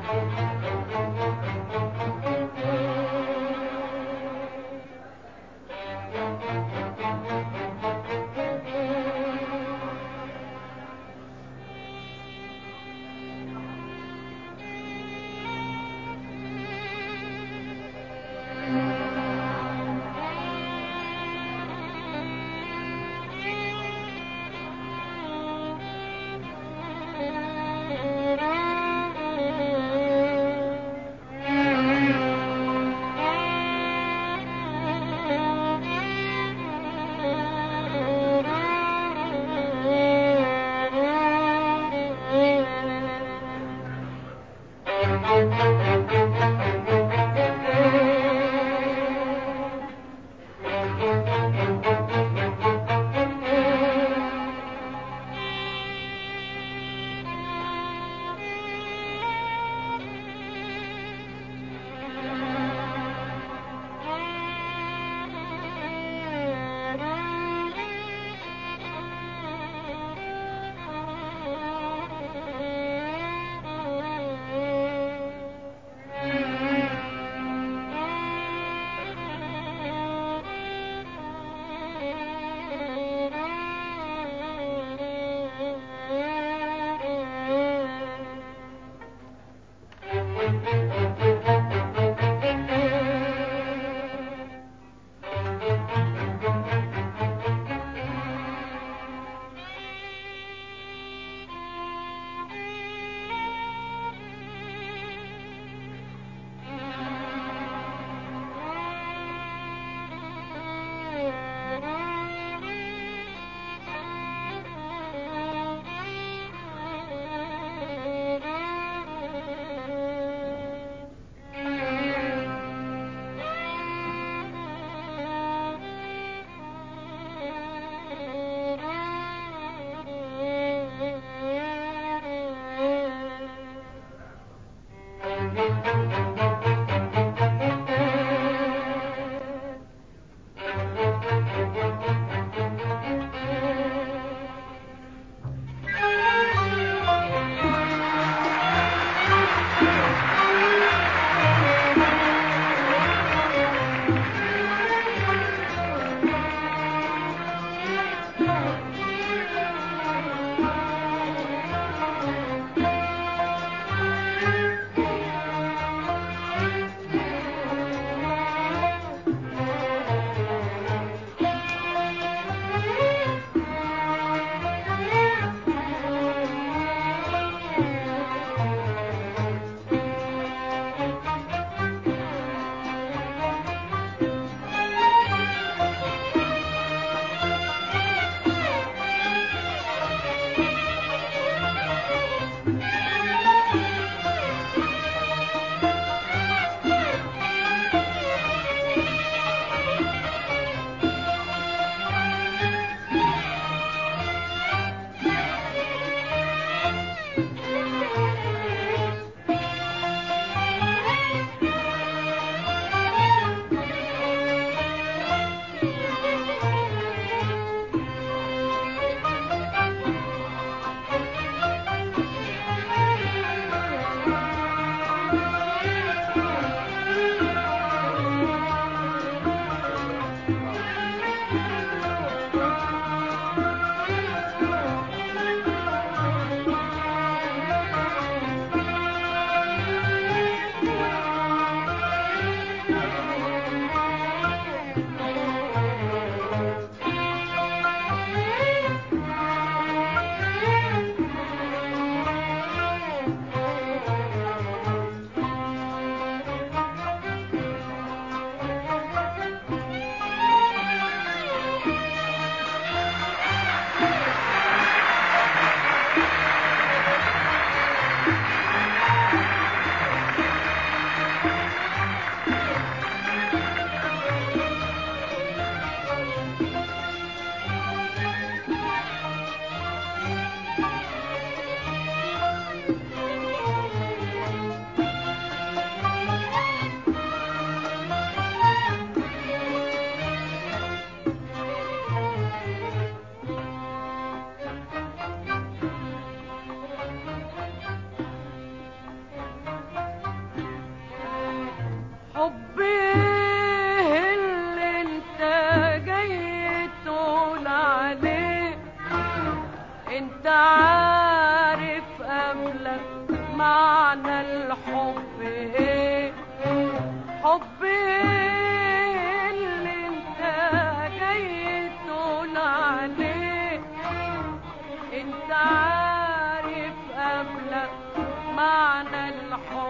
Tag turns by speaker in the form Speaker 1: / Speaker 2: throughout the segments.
Speaker 1: Thank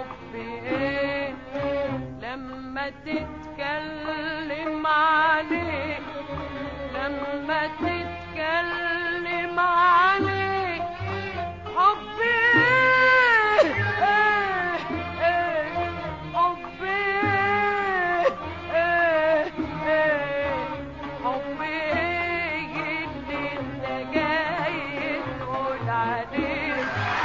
Speaker 1: حبي ايه لما تتكلم عليه لما تتكلم عليه حبي ايه ايه حبي ايه ايه حبي ايه اللي انت جاي تقول عليه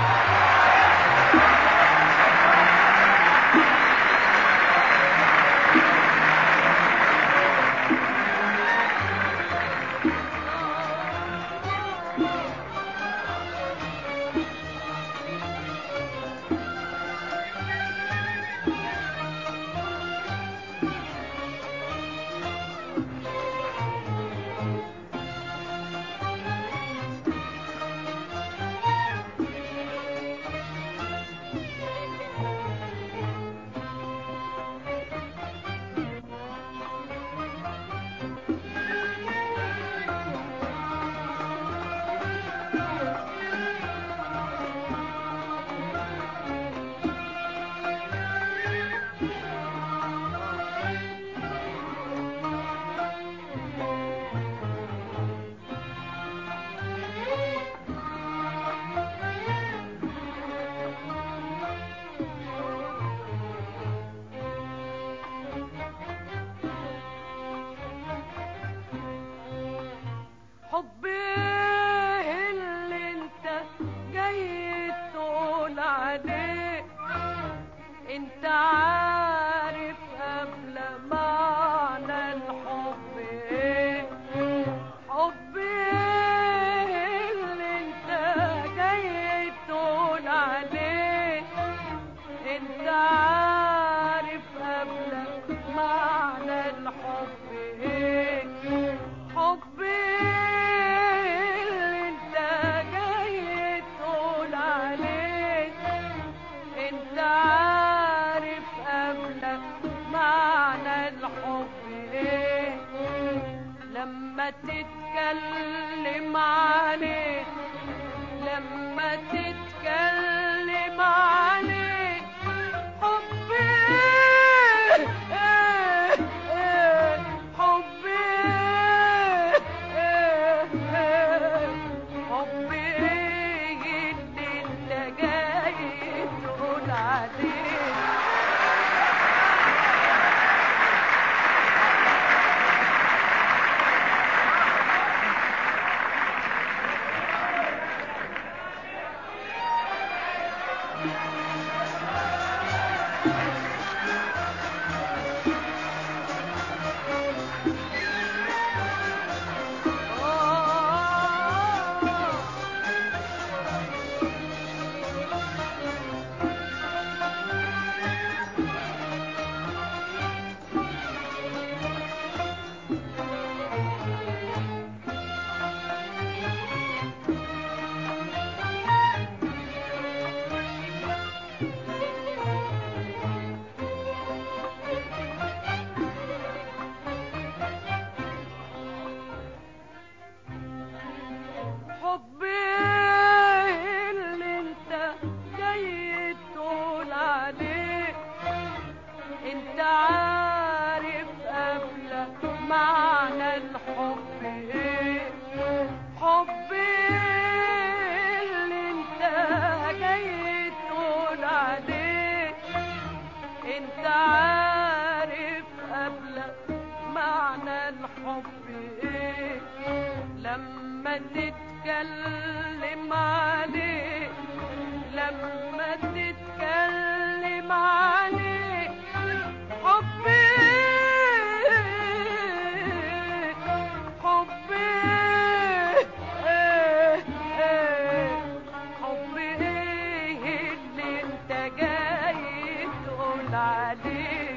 Speaker 1: حبي اللي انت جاي تقول عليه انت عارف قبل معنى الحب ايه حبي اللي انت جاي تقول عليه انت عارف قبل معنى الحب ايه حبي اللي انت جاي تقول عليه انت عارف قبل معنى الحب ايه لما تتكلم عليه لما تتكلم عليه حبي ايه ايه حبي ايه ايه حبي ايه اللي انت جاي تقول عليه حبي اللي انت جاي تقول عليه انت عارف قبل معنى الحب ايه حبي اللي انت جاي تقول عليه انت عارف قبل معنى الحب ايه لما تتكلم عليه لما تتكلم عليه حبي حبي ايه ايه حبي ايه اللي انت جاي تقول عليه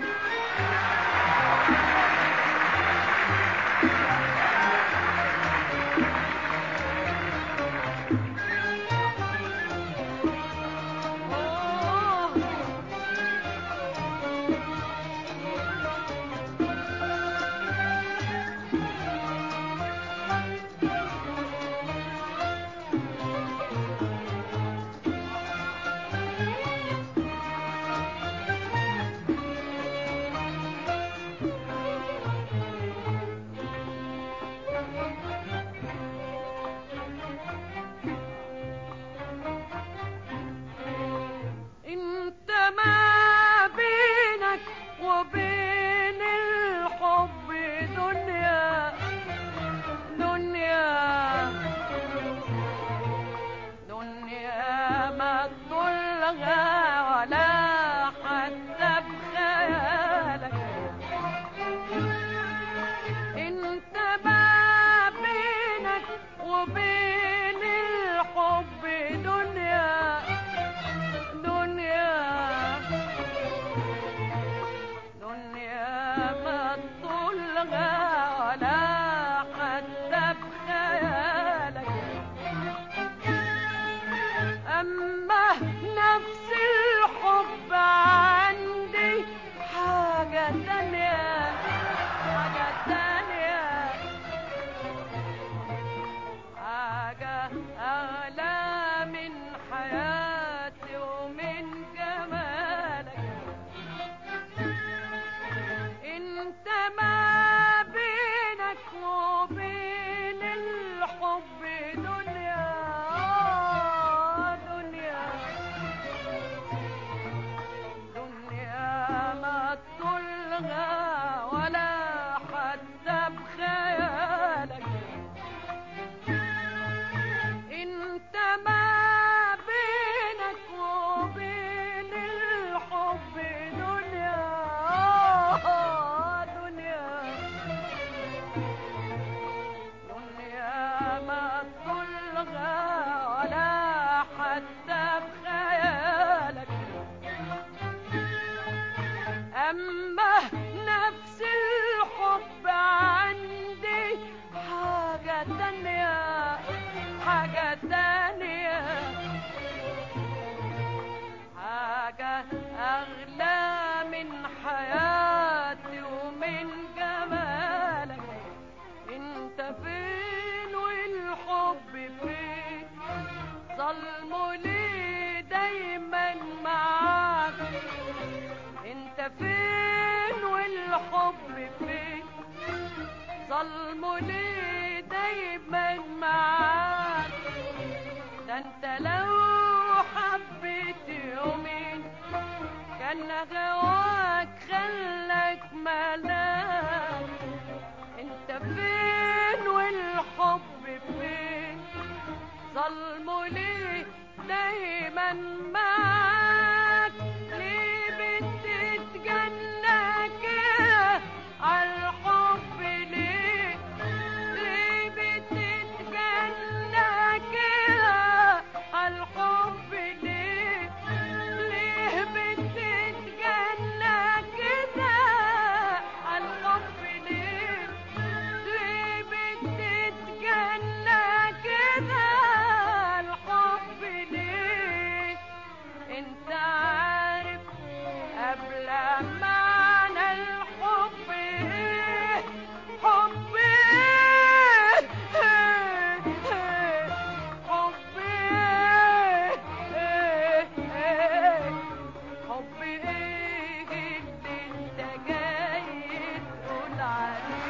Speaker 1: طولها ولا حتى بخيالك انت ما بينك وبين الحب دنيا آه، دنيا دنيا ما طولها ولا حتى بخيالك أما نفس الحب عندي حاجة تانية حاجة تانية حاجة أغلى من حياتي ومن جمالك انت فين والحب فين ظلمه ليه دايما معاك انت فين والحب فين ظلمه ليه دايما معاك ده انت لو حبيت يومين كان غواك خلك ملاك انت فين والحب فين ظلمه ليه دايما معاك ليه بتتجنى كده عالحب ليه ليه بتتجنى كده عالحب ليه ليه بتتجنى كده عالحب ليه ليه بتتجنى كده الحب ليه انت عارف قبل معنى الحب ايه حب ايه حب ايه حب ايه اللي انت جاي تقول عليه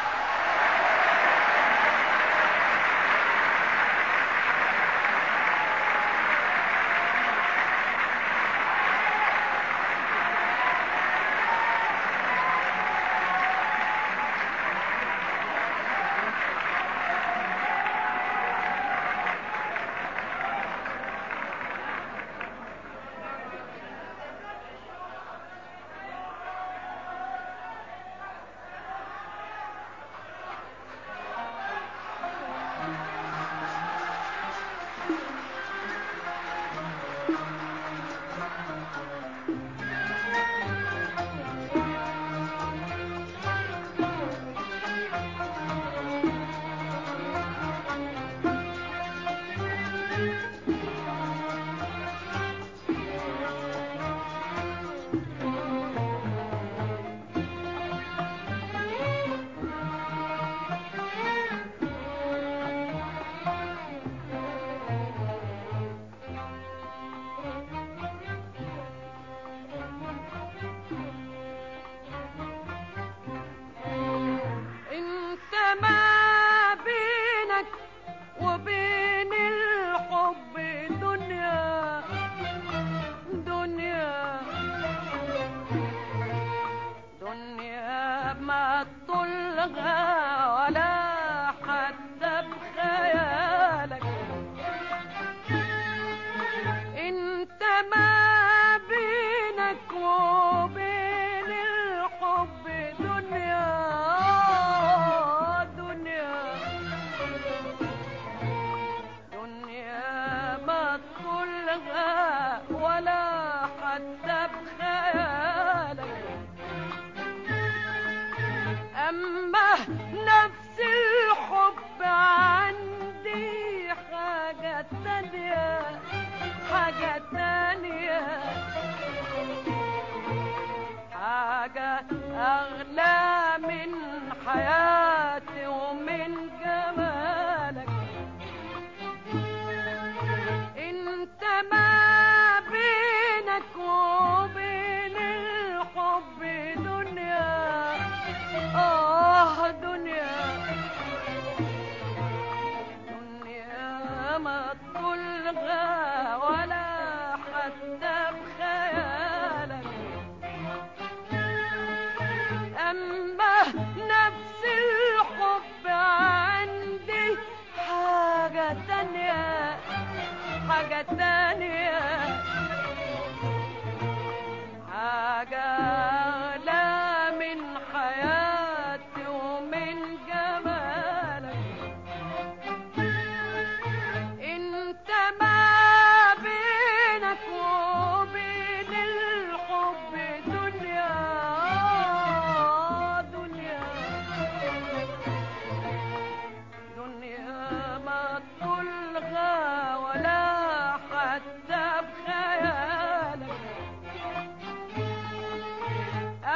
Speaker 1: انت ما بينك وبين الحب دنيا دنيا دنيا ما طولها ولا حتى بخيالك انت ما بينك وبين الحب دنيا دنيا دنيا ما تطولها ولا حتى بخيالك أما نفس الحب عندي حاجة تانية حاجة تانية حاجة أغلى من حياتي ومن جمالك انت ما بينك وبين الحب دنيا اه دنيا دنيا ما تطولها ولا حتى بخيالك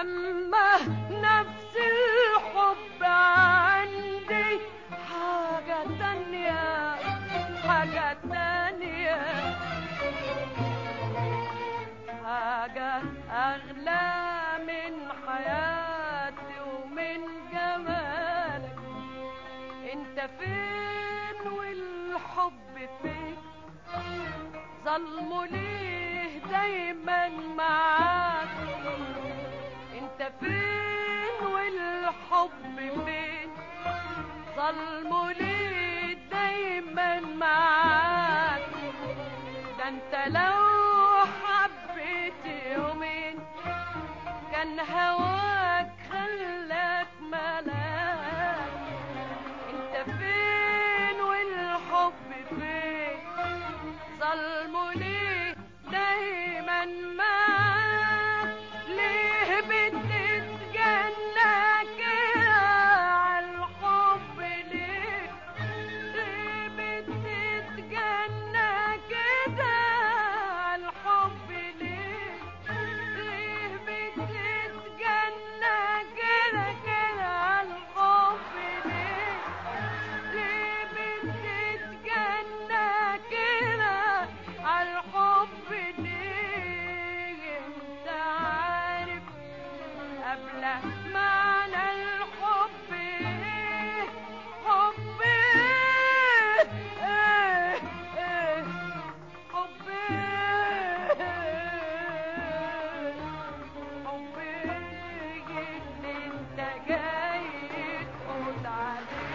Speaker 1: لما نفس الحب عندي حاجة تانية حاجة تانية حاجة أغلى من حياتي ومن جمالك انت فين والحب فين ظلمه ليه دايما معاك انت فين والحب فين ظلمه ليه دايما معاك ده انت لو حبيت يومين كان هواك خلاك ملاك انت فين والحب فين ظلمه ليه دايما معاك ليه بتتجنى كده عالحب ليه ليه بتتجنى كده عالحب ليه ليه بتتجنى كده كده عالحب ليه ليه بتتجنى كده عالحب ليه انت عارف قبل معنى الحب ايه حب ايه ايه ايه حب ايه حب ايه اللي انت جاي تقول عليه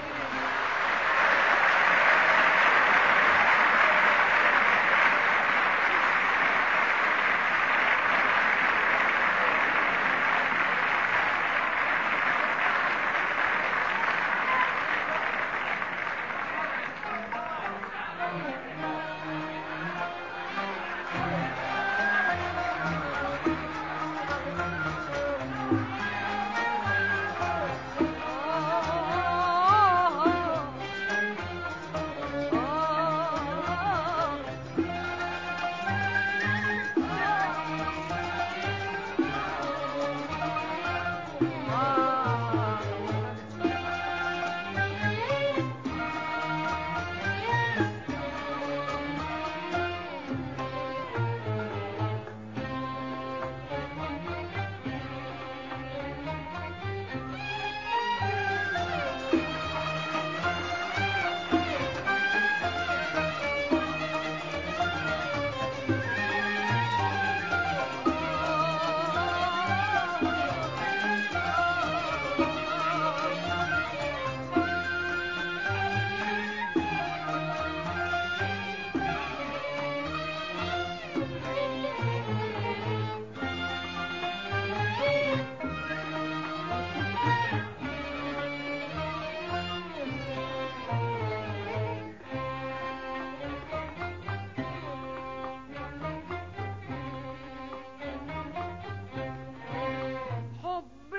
Speaker 1: حب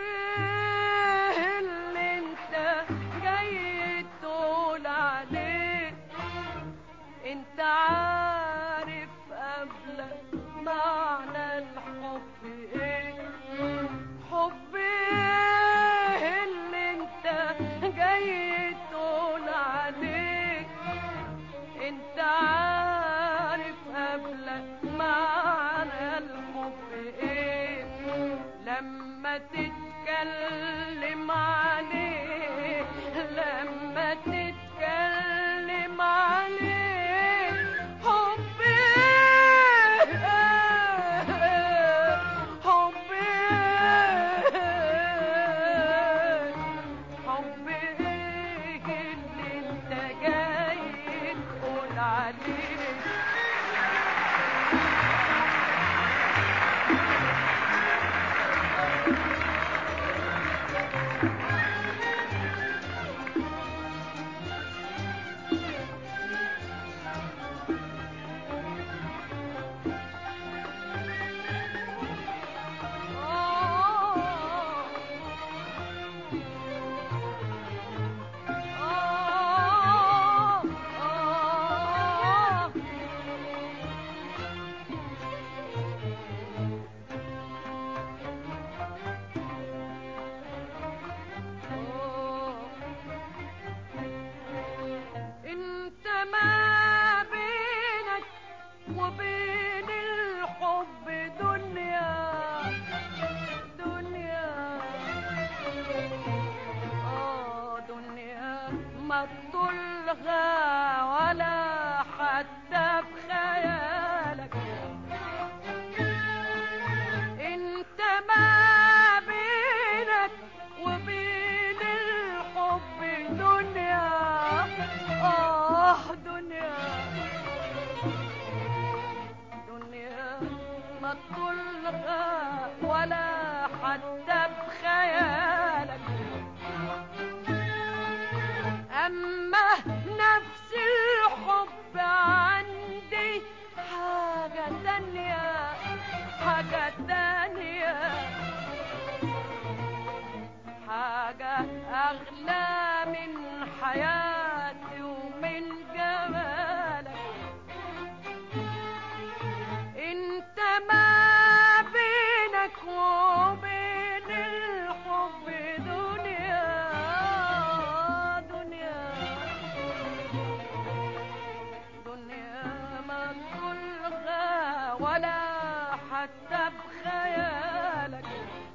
Speaker 1: ايه اللي انت جاي تقول عليه انت عارف قبل معنى الحب ايه حب ايه اللي انت جاي تقول عليه انت عارف قبل معنى الحب ايه لما تتكلم عليه لما تتكلم عليه حب ايه حب ايه حب ايه اللي انت جاي تقول عليه حتى بخيالك أما نفس الحب عندي حاجة تانية حاجة تانية حاجة أغلى من حياتي ومن جمالك انت ما بينك وبين الحب دنيا دنيا دنيا ما تلغى ولا حتى بخيالك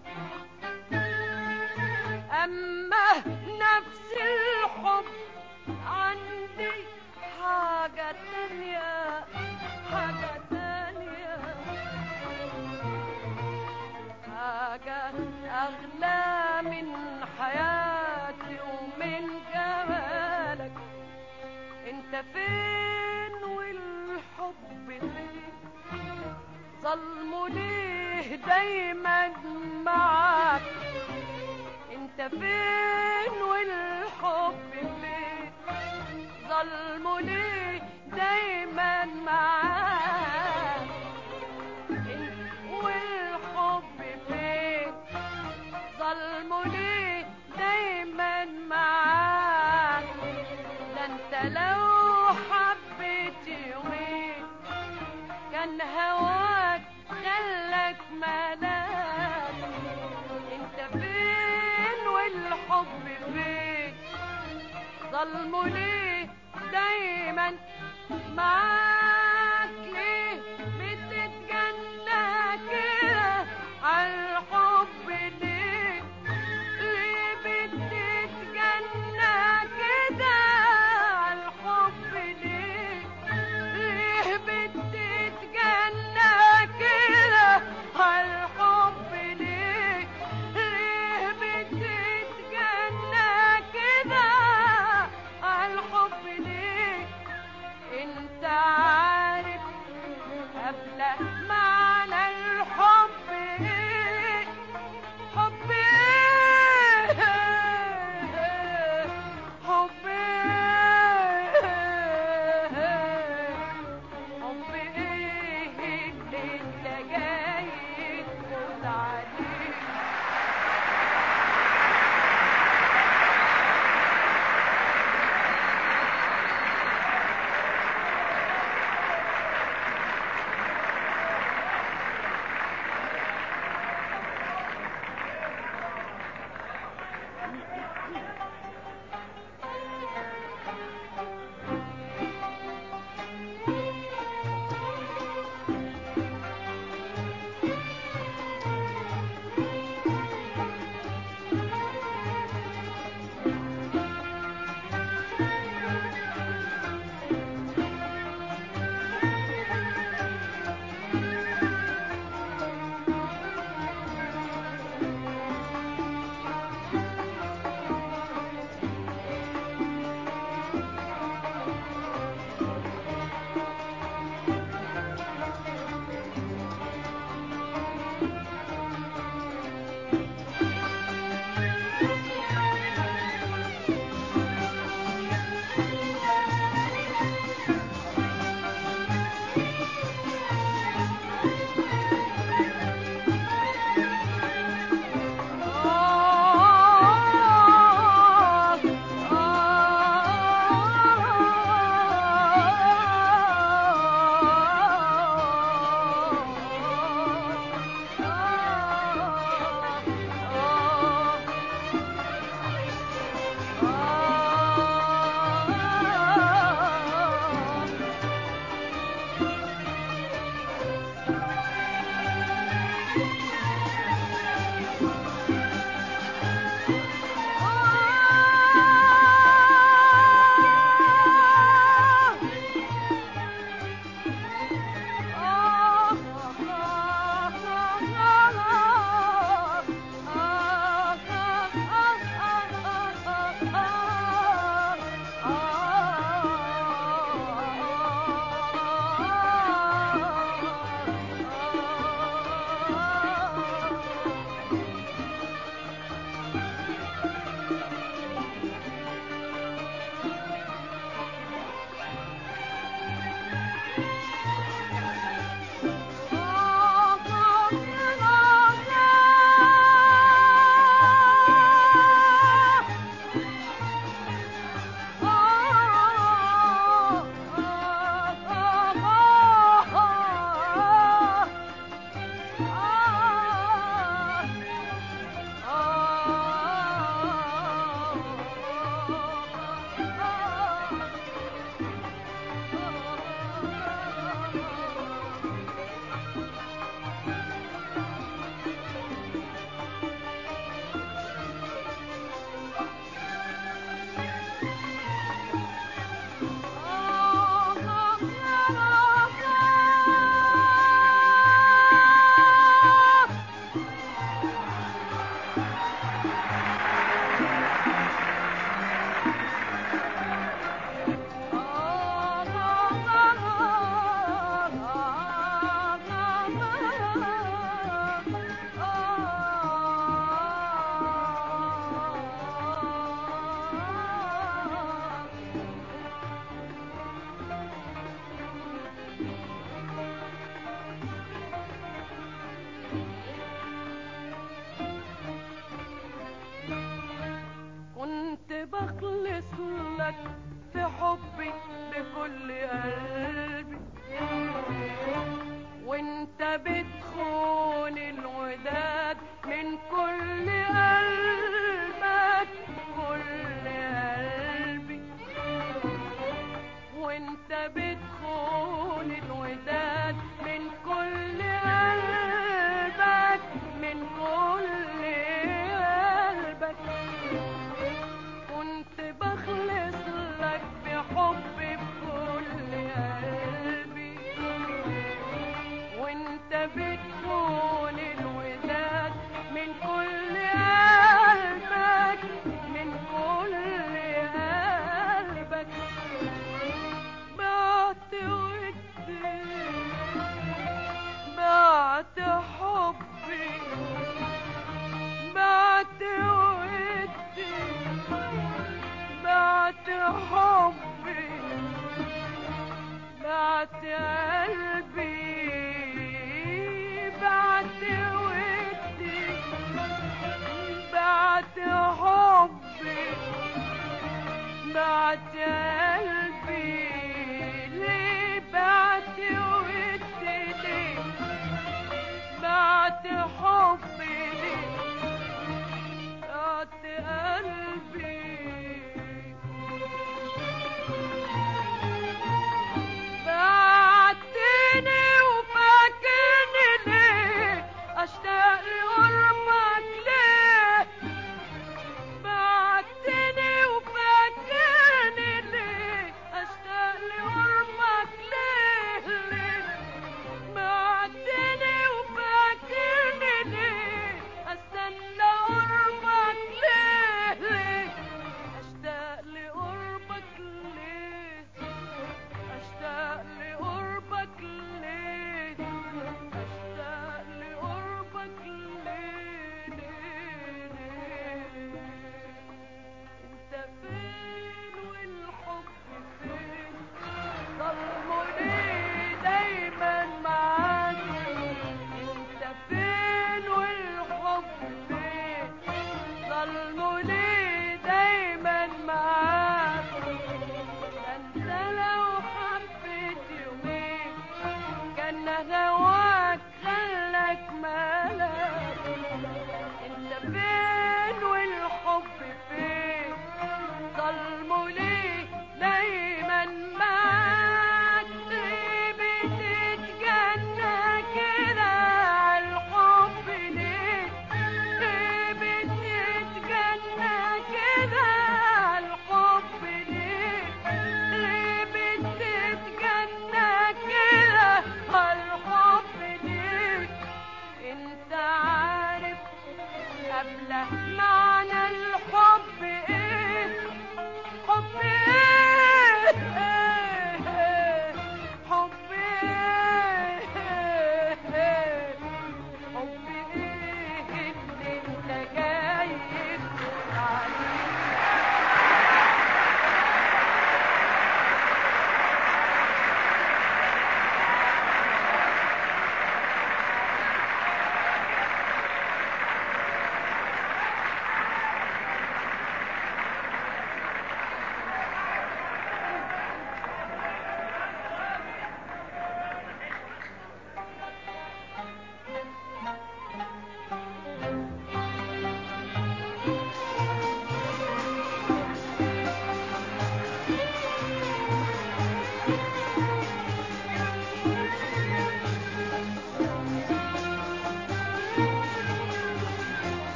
Speaker 1: أما نفس الحب عندي حاجة تانية حاجة تانية حاجة أغلى من حياتي ومن جمالك انت فين والحب فين ظلمه ليه دايما معاك انت فين والحب فين ظلمه ليه دايما معاك انت والحب فين ظلمه ليه دايما معاك ده انت لو حبيت يومين كان هواك خلك ملاك انت فين والحب فين ظلمه ليه دايما معاك ليه بتتجنى كده عالحب ليه ليه بتتجنى كده عالحب ليه ليه بتتجنى كده عالحب ليه ليه بتتجنى كده عالحب ليه انت عارف قبل معنى الحب ايه حب ايه حب ايه حب ايه اللي انت جاي تقول عليه قلبك في حبي بكل قلبي وانت بتخون الوداد من كل قلبك كل قلبي وانت بتخون الوداد من كل قلبك من كل قلبك كنت بخلص لك بحبي بكل قلبي وانت بتكون الوداد من كل قلبك من كل قلبك بعت ودي بعت حبي بعت ودي بعت حبي بعت قلبي بعت ودي بعت حبي بعت قلبي ليه بعت ودي ليه بعت حبي ليه بعت قلبي بعتني وفاكرني ليه اشتاق لقربك ليه بعتني وفاكرني ليه اشتاق لقربك ليه ليه بعتني وفاكرني ليه استنى قربك ليه ليه اشتاق لقربك ليه اشتاق لقربك ليه اشتاق لقربك ليه ليه ليه انت فين والحب فين ظلموا ليه دايما معاك انت فين والحب فين ظلموا ليه دايما معاك ده انت لو حبيت يومين كان هواك خلك مالك انت فين والحب فين ظلموا ليه دايما معاك ليه بتتجنى كده عالحب ليه ليه بتتجنى كده عالحب ليه ليه بتتجنى كده عالحب ليه انت عارف قبل معنى الحب ايه حب ايه إيه، حب ايه إيه، حب ايه اللي انت جاي تقول عليه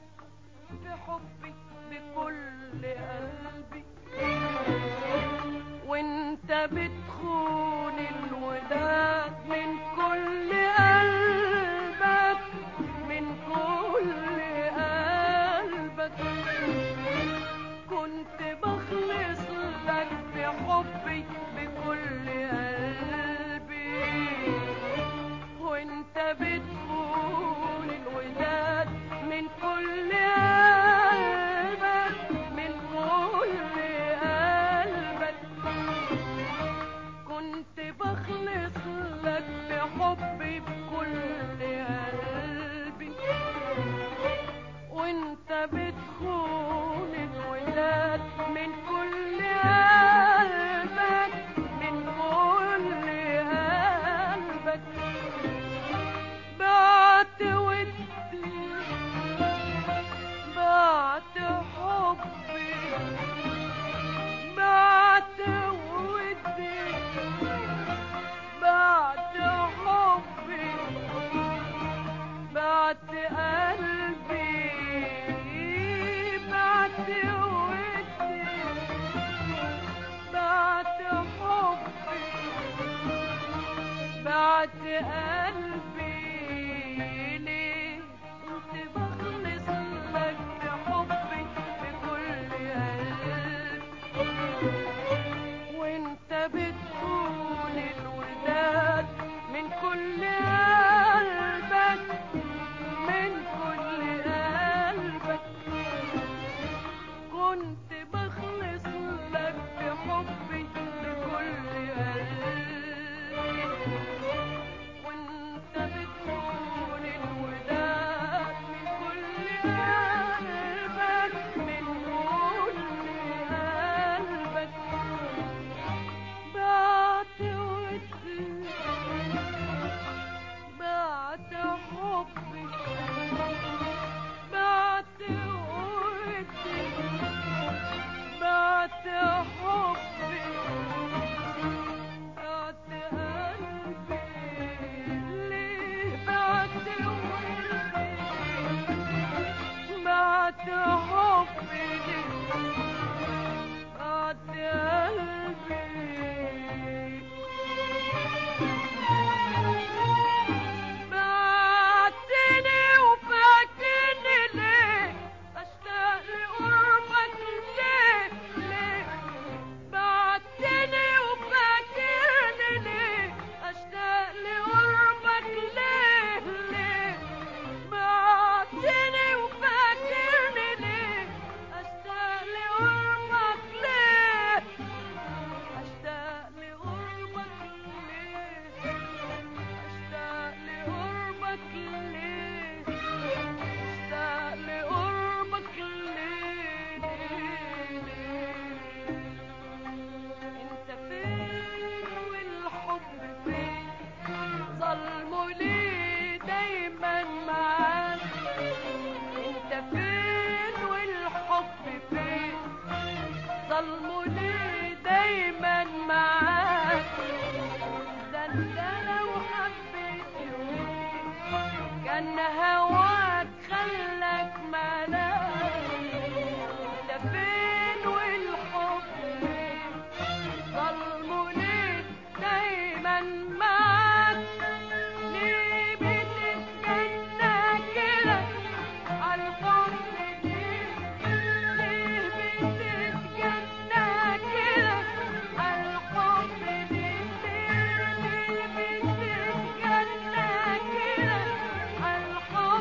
Speaker 1: لك في حبي بكل قلبي وانت بتخون الوداد من كل قلبك من كل قلبك كنت بخلص لك بحبي بكل قلبي وانت بتخون الوداد من كل قلبك من كل قلبك كنت بخلص لك بحبي بكل قلبي وانت بتخون الوداد من كل قلبك من كل قلبك بعت ودي بعت حبي بعت ودي بعت حبي بعت قلبي بعت ودي بعت حبي بعت قلبي ليه كنت بخلص لك بحبي بكل قلبي وانت بتكون الوداد من كل قلبك من كل قلبك كنت بخلص لك بحبي بكل قلبي وانت بتكون الوداد من كل قلبك من كل قلبك بعت ودي بعت حبي بعت ودي بعت حبي بعت قلبي ليه بعت ودي بعت حبي ليه بعت قلبي بعتني وفاتني ليه اشتاق لقربك ليه ليه بعتني وفاتني ليه اشتاق لقربك ليه ليه بعتني وفاتني ليه اشتاق لقربك ليه اشتاق لقربك ليه اشتاق لقربك ليه اشتاق لقربك ليه انت فين والحب فين ظلمه ليه دايما معاك انت فين والحب فين ظلمه ليه دايما معاك ده انت لو حبيت يومين كان هواك خلك ملاك انت فين والحب فين ظلمه ليه دايما معاك ليه بتتجنى كده عالحب ليه ليه بتتجنى كده عالحب ليه ليه بتتجنى كده عالحب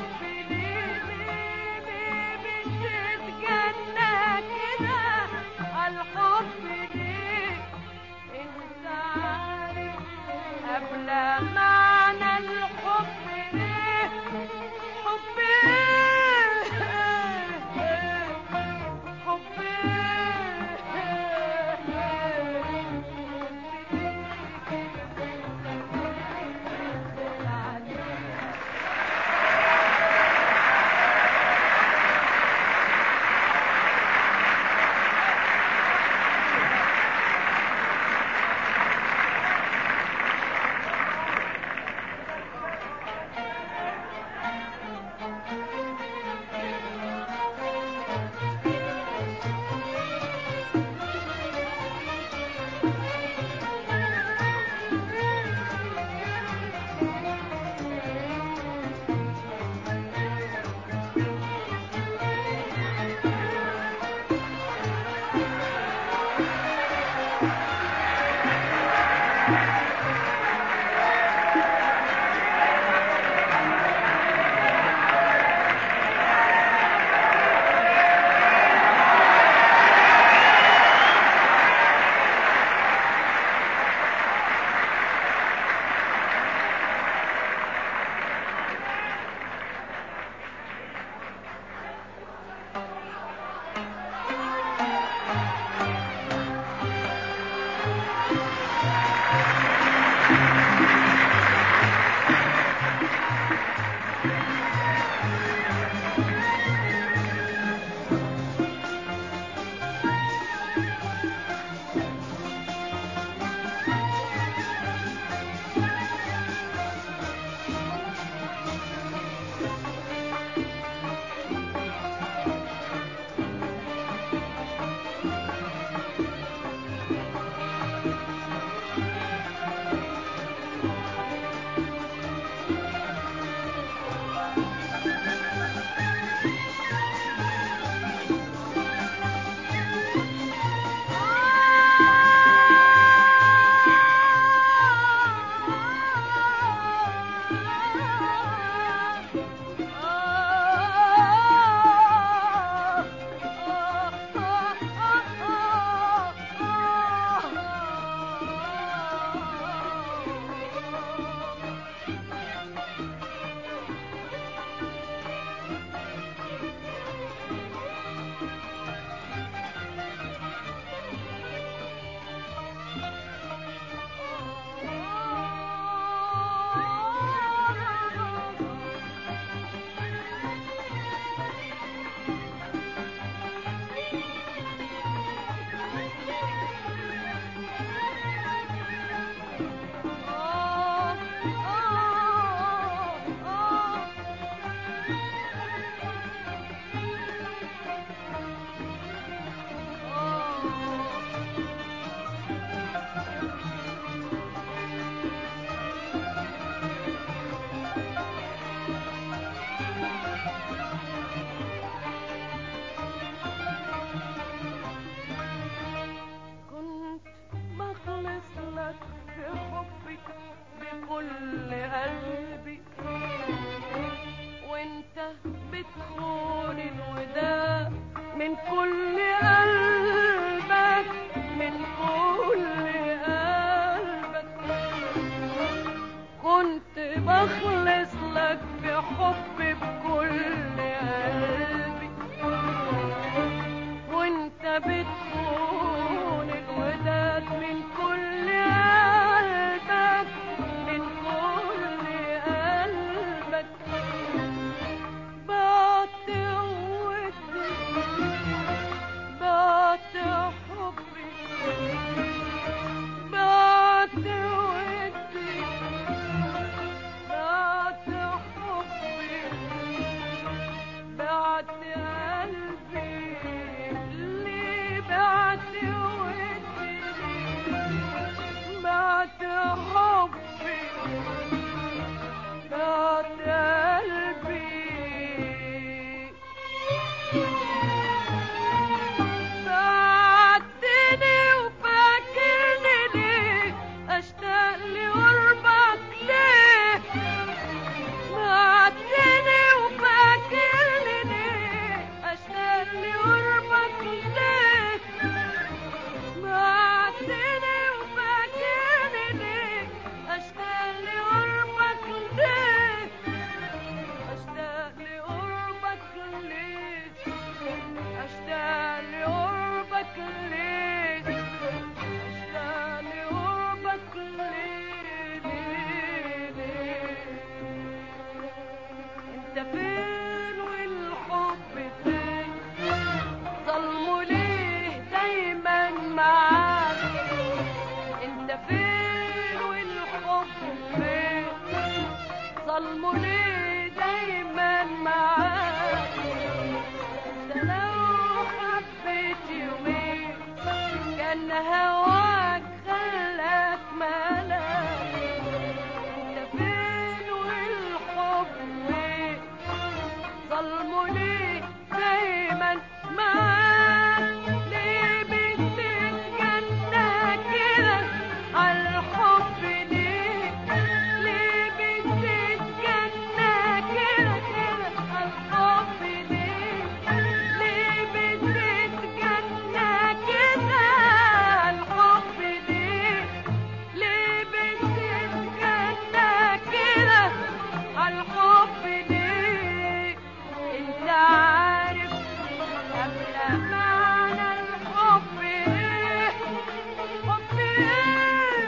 Speaker 1: ظلمه ليه دايما معاك ده لو حبيت يومين كان هواك خلاك ملاك انت فين والحب وين ظلمه ليه دايما معاك ليه بتتجنى كده عالحب ليه ليه بتتجنى كده كده عالحب ليه ليه بتتجنى كده عالحب ليه ليه بتتجنى كده عالحب ليه انت عارف قبل معنى الحب ايه حب ايه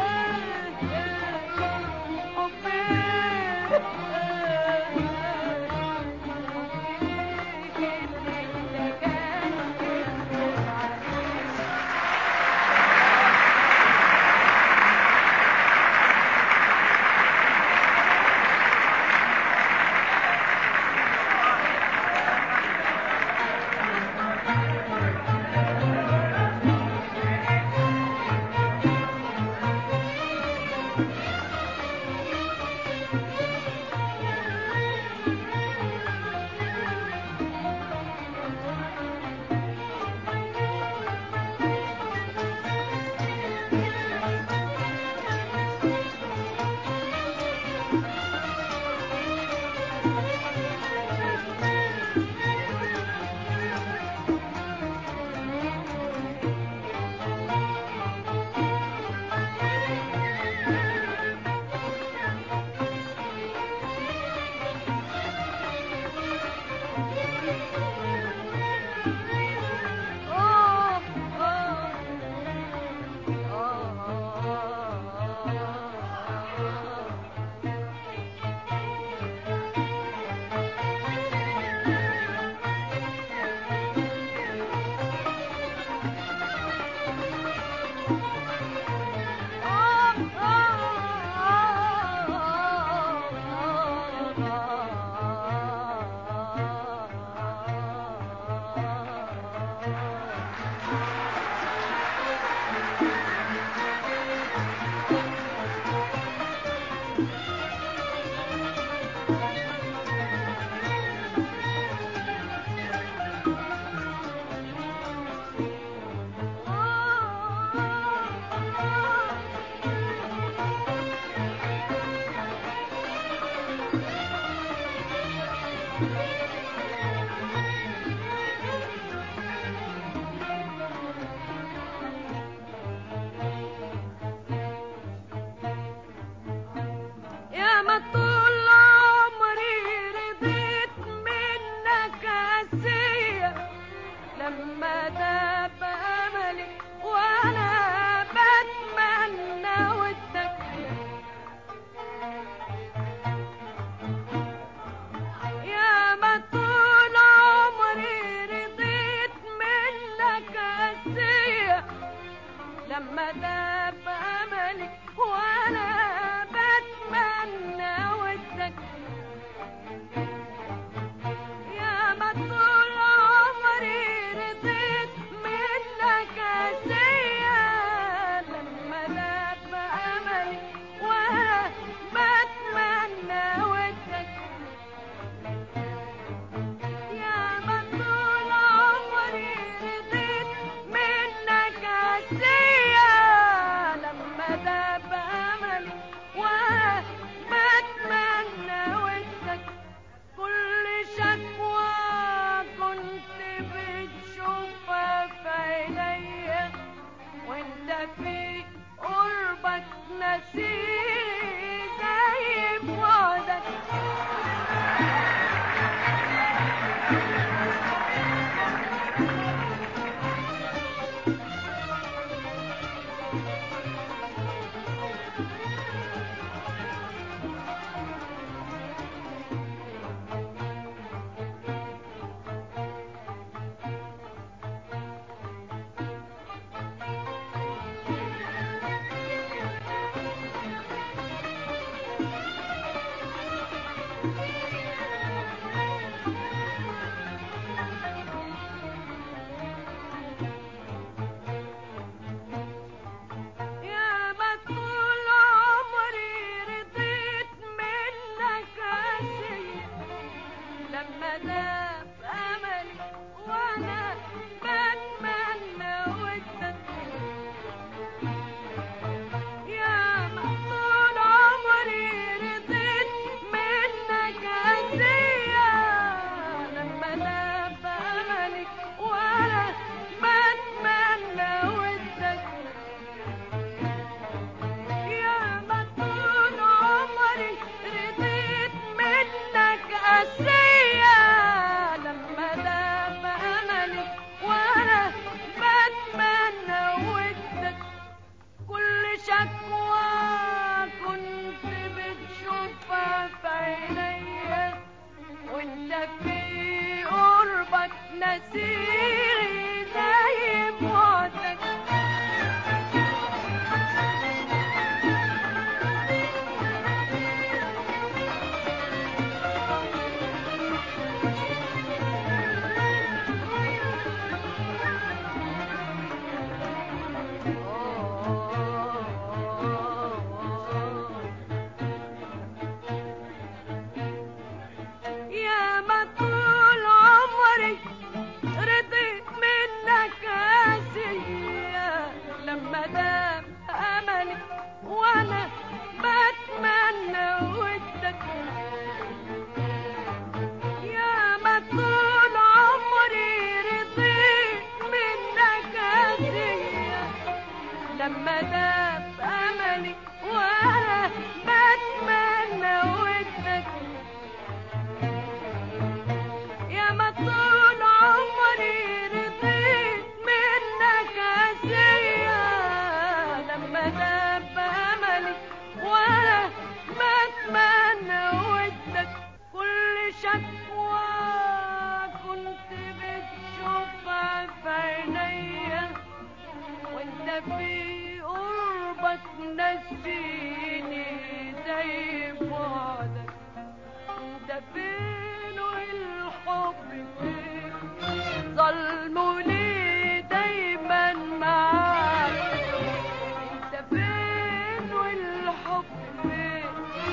Speaker 1: حب ايه اللي كان يكذب عليك آه آه آه يا ما طول عمري رضيت منك قاسية لما داب أملي وأنا بتمنى ودك يا ما وانت في قربك نسيري زي بعدك يا ما طول عمري رضيت منك آسية لما دام أملي وأنا بتمنى ودك يا ما طول عمري رضيت منك آسية لما دام أملي وأنا بتمنى ودك يا ما طول عمري رضيت منك أسية لما دب أملي وأنا بتمنى ودك كل شكوى كنت بتشوفها في عينيا وانت في قربك نسيني زي بعدك انت فين والحب فين ظلموني دايما معاك انت فين والحب فين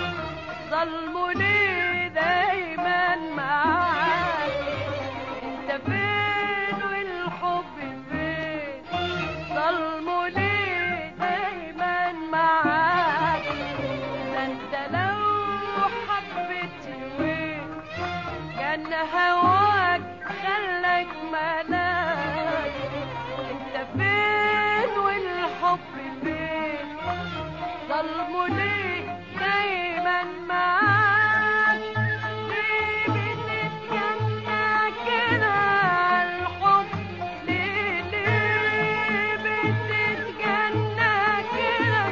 Speaker 1: ظلموني دايما معاك انت فين والحب فين ظلموني دايما معاك ده انت لو حبيت وين كان هواك خلك ملاك انت فين والحب فين ظلموني دايما معاك ليه بتتجنى كده عالحب ليه ليه بتتجنى كده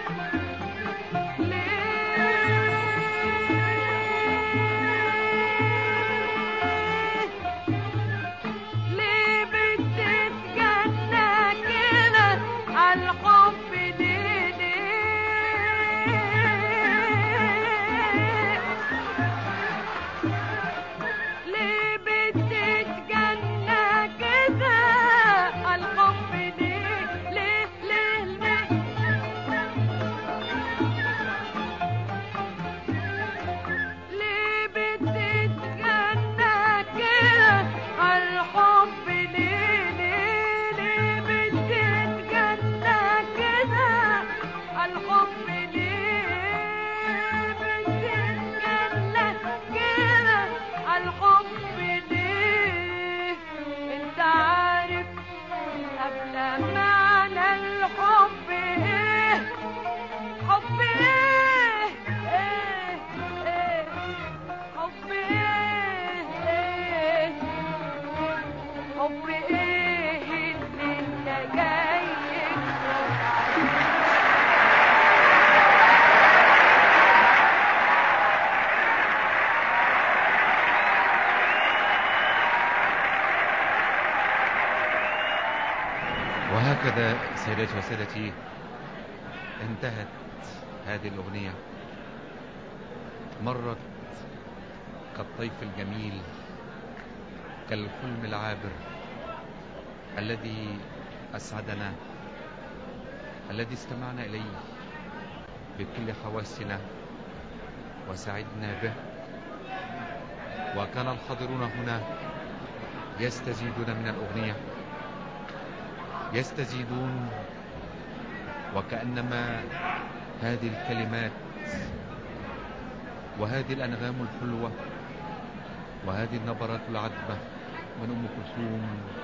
Speaker 1: ليه ليه بتتجنى كده عالحب ليه ليه ليه بتتجنى كده عالحب ليه ليه ليه ليه ليه بتتجنى كده عالحب ليه ليه ليه بتتجنى كده عالحب ليه بتتجنى كده عالحب ليه انت عارف قبل معنى الحب ايه حب ايه ايه ايه حب ايه ايه حب ايه اللي انت جاي تقول عليه
Speaker 2: وهكذا سيداتي وسادتي انتهت هذه الأغنية مرت كالطيف الجميل كالحلم العابر الذي أسعدنا الذي استمعنا إليه بكل حواسنا وسعدنا به وكان الحاضرون هنا يستزيدون من الأغنية يستزيدون وكأنما هذه الكلمات وهذه الأنغام الحلوة وهذه النبرات العذبة من أم كلثوم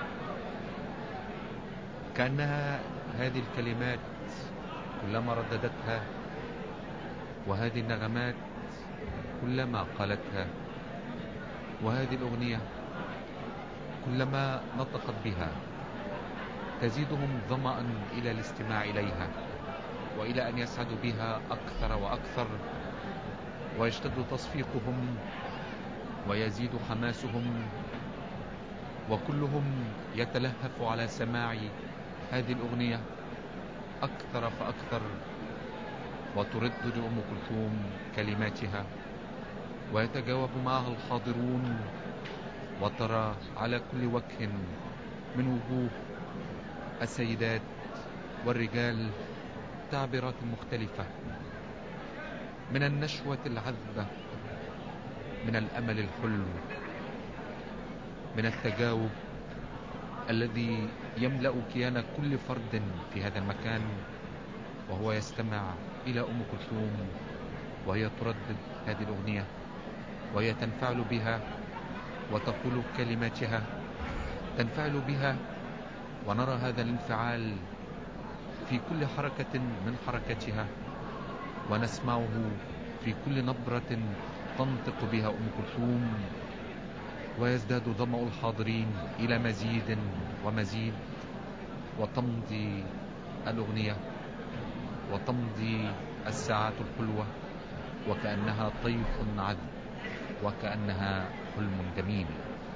Speaker 2: كأنها هذه الكلمات كلما رددتها وهذه النغمات كلما قالتها وهذه الأغنية كلما نطقت بها تزيدهم ظمأ إلى الاستماع إليها وإلى أن يسعدوا بها أكثر وأكثر ويشتد تصفيقهم ويزيد حماسهم وكلهم يتلهف على سماع هذه الأغنية أكثر فأكثر وتردد أم كلثوم كلماتها ويتجاوب معها الحاضرون وترى على كل وجه من وجوه السيدات والرجال تعبيرات مختلفة من النشوة العذبة من الأمل الحلو من التجاوب الذي يملأ كيان كل فرد في هذا المكان وهو يستمع إلى أم كلثوم وهي تردد هذه الأغنية وهي تنفعل بها وتقول كلماتها تنفعل بها ونرى هذا الانفعال في كل حركة من حركتها ونسمعه في كل نبرة تنطق بها أم كلثوم ويزداد ظمأ الحاضرين إلى مزيد ومزيد وتمضي الأغنية وتمضي الساعات الحلوة وكأنها طيف عذب وكأنها حلم جميل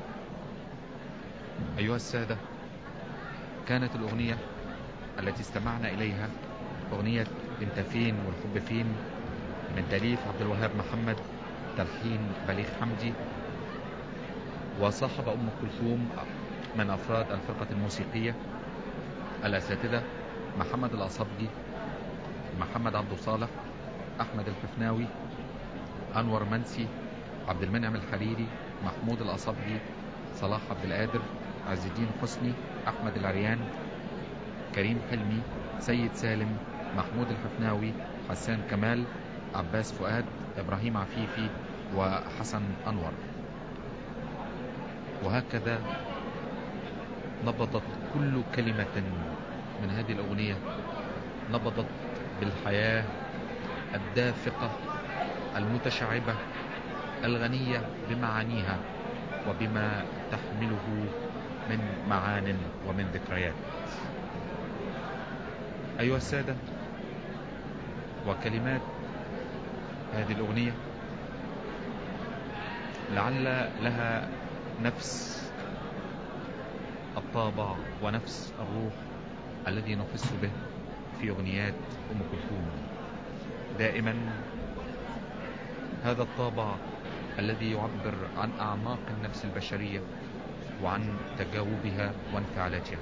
Speaker 2: أيها السادة كانت الأغنية التي استمعنا إليها أغنية انت فين والحب فين من تأليف عبد الوهاب محمد تلحين بليغ حمدي وصاحب أم كلثوم من أفراد الفرقة الموسيقية الأساتذة محمد الأصبجي محمد عبد صالح أحمد الحفناوي أنور منسي عبد المنعم الحريري محمود الأصبجي صلاح عبد القادر عز الدين حسني أحمد العريان كريم حلمي سيد سالم محمود الحفناوي حسان كمال عباس فؤاد إبراهيم عفيفي وحسن أنور وهكذا نبضت كل كلمة من هذه الأغنية نبضت بالحياة الدافقة المتشعبة الغنية بمعانيها وبما تحمله من معان ومن ذكريات أيها السادة وكلمات هذه الأغنية لعل لها نفس الطابع ونفس الروح الذي نحس به في أغنيات أم كلثوم دائما هذا الطابع الذي يعبر عن أعماق النفس البشرية وعن تجاوبها وانفعالاتها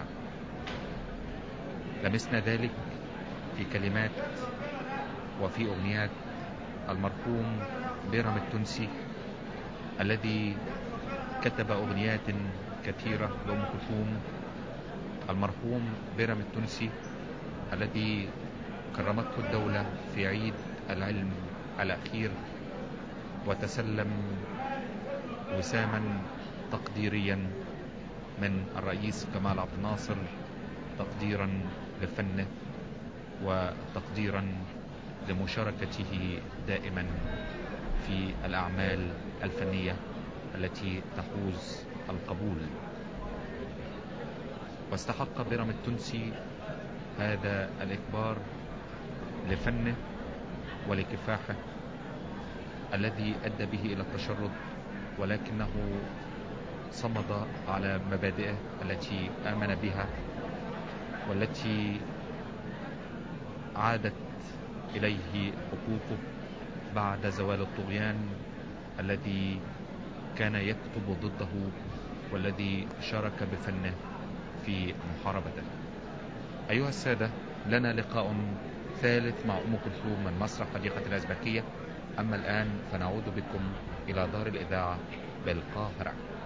Speaker 2: لمسنا ذلك في كلمات وفي أغنيات المرحوم بيرم التونسي الذي كتب أغنيات كثيرة لأم كلثوم المرحوم بيرم التونسي الذي كرمته الدولة في عيد العلم الأخير وتسلم وساما تقديريا من الرئيس كمال عبد الناصر تقديرا لفنه وتقديرا لمشاركته دائما في الأعمال الفنية التي تحوز القبول واستحق برم التونسي هذا الإكبار لفنه ولكفاحه الذي أدى به إلى التشرد ولكنه صمد على مبادئه التي آمن بها والتي عادت إليه حقوقه بعد زوال الطغيان الذي كان يكتب ضده والذي شارك بفنه في محاربته أيها السادة لنا لقاء ثالث مع أم كلثوم من مسرح حديقة الأزبكية أما الآن فنعود بكم إلى دار الإذاعة بالقاهرة